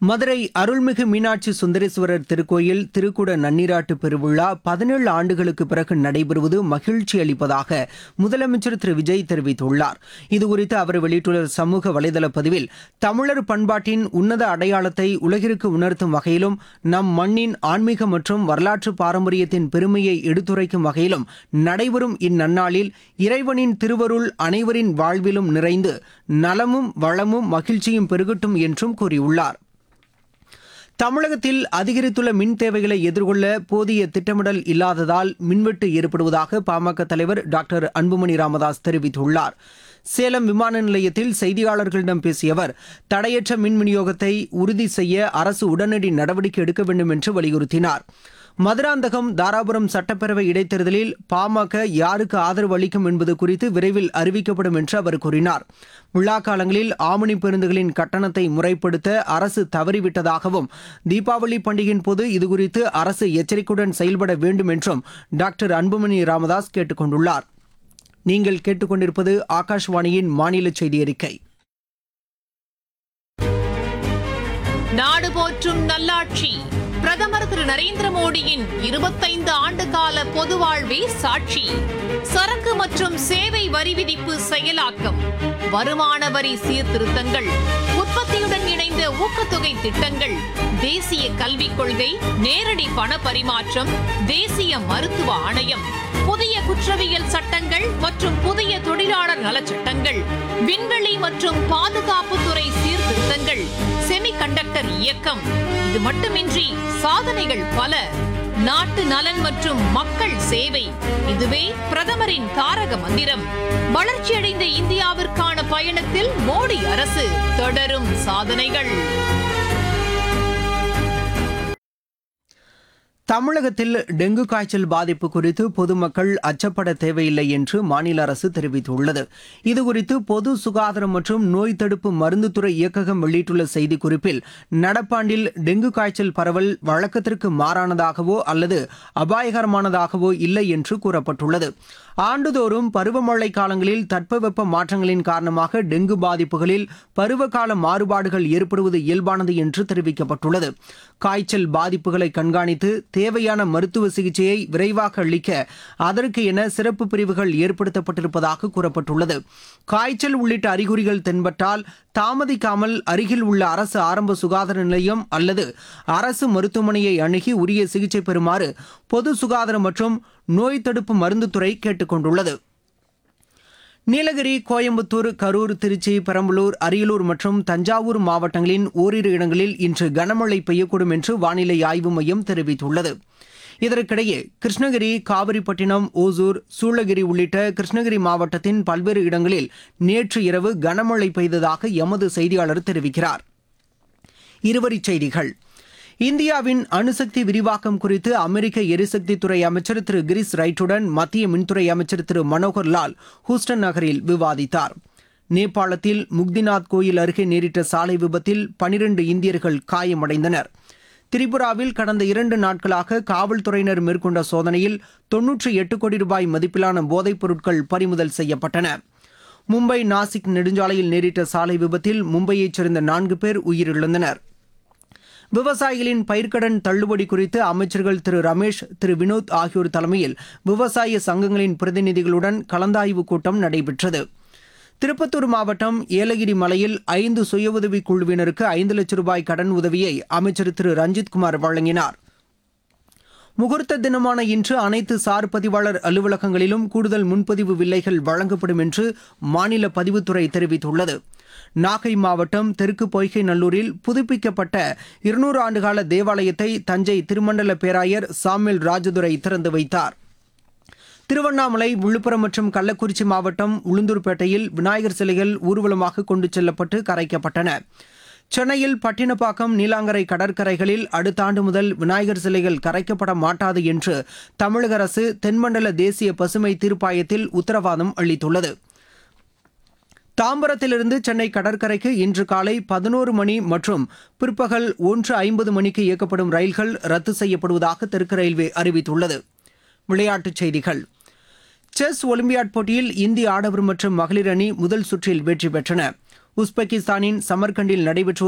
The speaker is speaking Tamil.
மதுரை அருள்மிகு மீனாட்சி சுந்தரேஸ்வரர் திருக்கோயில் திருக்குட நன்னீராட்டு பெருவிழா பதினேழு ஆண்டுகளுக்கு பிறகு நடைபெறுவது மகிழ்ச்சி அளிப்பதாக முதலமைச்சர் திரு விஜய் தெரிவித்துள்ளார் இதுகுறித்து அவர் வெளியிட்டுள்ள சமூக வலைதள பதிவில் தமிழர் பண்பாட்டின் உன்னத அடையாளத்தை உலகிற்கு உணர்த்தும் வகையிலும் நம் மண்ணின் ஆன்மீக மற்றும் வரலாற்று பாரம்பரியத்தின் பெருமையை எடுத்துரைக்கும் வகையிலும் நடைபெறும் இந்நன்னாளில் இறைவனின் திருவருள் அனைவரின் வாழ்விலும் நிறைந்து நலமும் வளமும் மகிழ்ச்சியும் பெருகட்டும் என்றும் கூறியுள்ளார் தமிழகத்தில் அதிகரித்துள்ள மின் தேவைகளை எதிர்கொள்ள போதிய திட்டமிடல் இல்லாததால் மின்வெட்டு ஏற்படுவதாக பாமக தலைவர் டாக்டர் அன்புமணி ராமதாஸ் தெரிவித்துள்ளார் சேலம் விமான நிலையத்தில் செய்தியாளர்களிடம் பேசிய அவர் தடையற்ற மின் விநியோகத்தை உறுதி செய்ய அரசு உடனடி நடவடிக்கை எடுக்க வேண்டும் என்று வலியுறுத்தினார் மதுராந்தகம் தாராபுரம் சட்டப்பேரவை இடைத்தேர்தலில் பாமக யாருக்கு ஆதரவு அளிக்கும் என்பது குறித்து விரைவில் அறிவிக்கப்படும் என்று அவர் கூறினார் விழா காலங்களில் ஆமணி பேருந்துகளின் கட்டணத்தை முறைப்படுத்த அரசு தவறிவிட்டதாகவும் தீபாவளி பண்டிகையின் போது இதுகுறித்து அரசு எச்சரிக்கையுடன் செயல்பட வேண்டும் என்றும் டாக்டர் அன்புமணி ராமதாஸ் கேட்டுக் கொண்டுள்ளார் நீங்கள் கேட்டுக்கொண்டிருப்பது ஆகாஷ்வாணியின் மாநில செய்தி அறிக்கை நாடு போற்றும் நல்லாட்சி பிரதமர் திரு நரேந்திர மோடியின் இருபத்தைந்து ஆண்டு கால பொது வாழ்வே சாட்சி சரக்கு மற்றும் சேவை வரி விதிப்பு செயலாக்கம் வருமான வரி சீர்திருத்தங்கள் உற்பத்தியுடன் இணைந்த ஊக்கத்தொகை திட்டங்கள் தேசிய கல்விக் கொள்கை நேரடி பண பரிமாற்றம் தேசிய மருத்துவ ஆணையம் புதிய குற்றவியல் சட்டங்கள் மற்றும் புதிய தொழிலாளர் நலச்சட்டங்கள் விண்வெளி மற்றும் பாதுகாப்புத்துறை சீர்திருத்தங்கள் செமிகண்டக்டர் இயக்கம் இது மட்டுமின்றி சாதனைகள் பல நாட்டு நலன் மற்றும் மக்கள் சேவை இதுவே பிரதமரின் தாரக மந்திரம் வளர்ச்சியடைந்த இந்தியாவிற்கான பயணத்தில் மோடி அரசு தொடரும் சாதனைகள் தமிழகத்தில் டெங்கு காய்ச்சல் பாதிப்பு குறித்து பொதுமக்கள் அச்சப்பட தேவையில்லை என்று மாநில அரசு தெரிவித்துள்ளது இதுகுறித்து பொது சுகாதாரம் மற்றும் நோய் தடுப்பு மருந்துத்துறை இயக்ககம் வெளியிட்டுள்ள செய்திக்குறிப்பில் நடப்பாண்டில் டெங்கு காய்ச்சல் பரவல் வழக்கத்திற்கு மாறானதாகவோ அல்லது அபாயகரமானதாகவோ இல்லை என்று கூறப்பட்டுள்ளது ஆண்டுதோறும் பருவமழை காலங்களில் தட்பவெப்ப மாற்றங்களின் காரணமாக டெங்கு பாதிப்புகளில் பருவகால மாறுபாடுகள் ஏற்படுவது இயல்பானது என்று தெரிவிக்கப்பட்டுள்ளது காய்ச்சல் பாதிப்புகளை கண்காணித்து தேவையான மருத்துவ சிகிச்சையை விரைவாக அளிக்க அதற்கு என சிறப்பு பிரிவுகள் ஏற்படுத்தப்பட்டிருப்பதாக கூறப்பட்டுள்ளது காய்ச்சல் உள்ளிட்ட அறிகுறிகள் தென்பட்டால் தாமதிக்காமல் அருகில் உள்ள அரசு ஆரம்ப சுகாதார நிலையம் அல்லது அரசு மருத்துவமனையை அணுகி உரிய சிகிச்சை பெறுமாறு பொது சுகாதாரம் மற்றும் நோய் தடுப்பு மருந்துத்துறை கேட்டுக் கொண்டுள்ளது நீலகிரி கோயம்புத்தூர் கரூர் திருச்சி பெரம்பலூர் அரியலூர் மற்றும் தஞ்சாவூர் மாவட்டங்களின் ஓரிரு இடங்களில் இன்று கனமழை பெய்யக்கூடும் என்று வானிலை ஆய்வு மையம் தெரிவித்துள்ளது இதற்கிடையே கிருஷ்ணகிரி காவிரிப்பட்டினம் ஓசூர் சூளகிரி உள்ளிட்ட கிருஷ்ணகிரி மாவட்டத்தின் பல்வேறு இடங்களில் நேற்று இரவு கனமழை பெய்ததாக எமது செய்தியாளர் தெரிவிக்கிறார் இருவரிச் செய்திகள் இந்தியாவின் அணுசக்தி விரிவாக்கம் குறித்து அமெரிக்க எரிசக்தி துறை அமைச்சர் திரு கிரிஸ் ரைட்டுடன் மத்திய மின்துறை அமைச்சர் திரு மனோகர் லால் ஹூஸ்டன் நகரில் விவாதித்தார் நேபாளத்தில் முக்திநாத் கோயில் அருகே நேரிட்ட சாலை விபத்தில் பனிரண்டு இந்தியர்கள் காயமடைந்தனர் திரிபுராவில் கடந்த இரண்டு நாட்களாக காவல்துறையினர் மேற்கொண்ட சோதனையில் தொன்னூற்றி எட்டு கோடி ரூபாய் மதிப்பிலான போதைப் பொருட்கள் பறிமுதல் செய்யப்பட்டன மும்பை நாசிக் நெடுஞ்சாலையில் நேரிட்ட சாலை விபத்தில் மும்பையைச் சேர்ந்த நான்கு பேர் உயிரிழந்தனர் விவசாயிகளின் பயிர்க்கடன் தள்ளுபடி குறித்து அமைச்சர்கள் திரு ரமேஷ் திரு வினோத் ஆகியோர் தலைமையில் விவசாய சங்கங்களின் பிரதிநிதிகளுடன் கலந்தாய்வு கூட்டம் நடைபெற்றது திருப்பத்தூர் மாவட்டம் ஏலகிரி மலையில் ஐந்து சுய உதவிக் குழுவினருக்கு ஐந்து லட்சம் ரூபாய் கடன் உதவியை அமைச்சர் திரு ரஞ்சித்குமார் வழங்கினார் முகூர்த்த தினமான இன்று அனைத்து சார் பதிவாளர் அலுவலகங்களிலும் கூடுதல் முன்பதிவு வில்லைகள் வழங்கப்படும் என்று மாநில பதிவுத்துறை தெரிவித்துள்ளது நாகை மாவட்டம் தெற்கு பொய்கை நல்லூரில் புதுப்பிக்கப்பட்ட இருநூறு ஆண்டுகால தேவாலயத்தை தஞ்சை திருமண்டல பேராயர் சாமியல் ராஜதுரை திறந்து வைத்தார் திருவண்ணாமலை விழுப்புரம் மற்றும் கள்ளக்குறிச்சி மாவட்டம் உளுந்தூர்பேட்டையில் விநாயகர் சிலைகள் ஊர்வலமாக கொண்டு செல்லப்பட்டு கரைக்கப்பட்டன சென்னையில் பட்டினப்பாக்கம் நீலாங்கரை கடற்கரைகளில் அடுத்த ஆண்டு முதல் விநாயகர் சிலைகள் கரைக்கப்பட மாட்டாது என்று தமிழக அரசு தென்மண்டல தேசிய பசுமை தீர்ப்பாயத்தில் உத்தரவாதம் அளித்துள்ளது தாம்பரத்திலிருந்து சென்னை கடற்கரைக்கு இன்று காலை பதினோரு மணி மற்றும் பிற்பகல் ஒன்று ஐம்பது மணிக்கு இயக்கப்படும் ரயில்கள் ரத்து செய்யப்படுவதாக தெற்கு ரயில்வே அறிவித்துள்ளது விளையாட்டுச் செய்திகள் செஸ் ஒலிம்பியாட் போட்டியில் இந்திய ஆடவர் மற்றும் மகளிர் அணி முதல் சுற்றில் வெற்றி பெற்றன உஸ்பெகிஸ்தானின் சமர்கண்டில் நடைபெற்று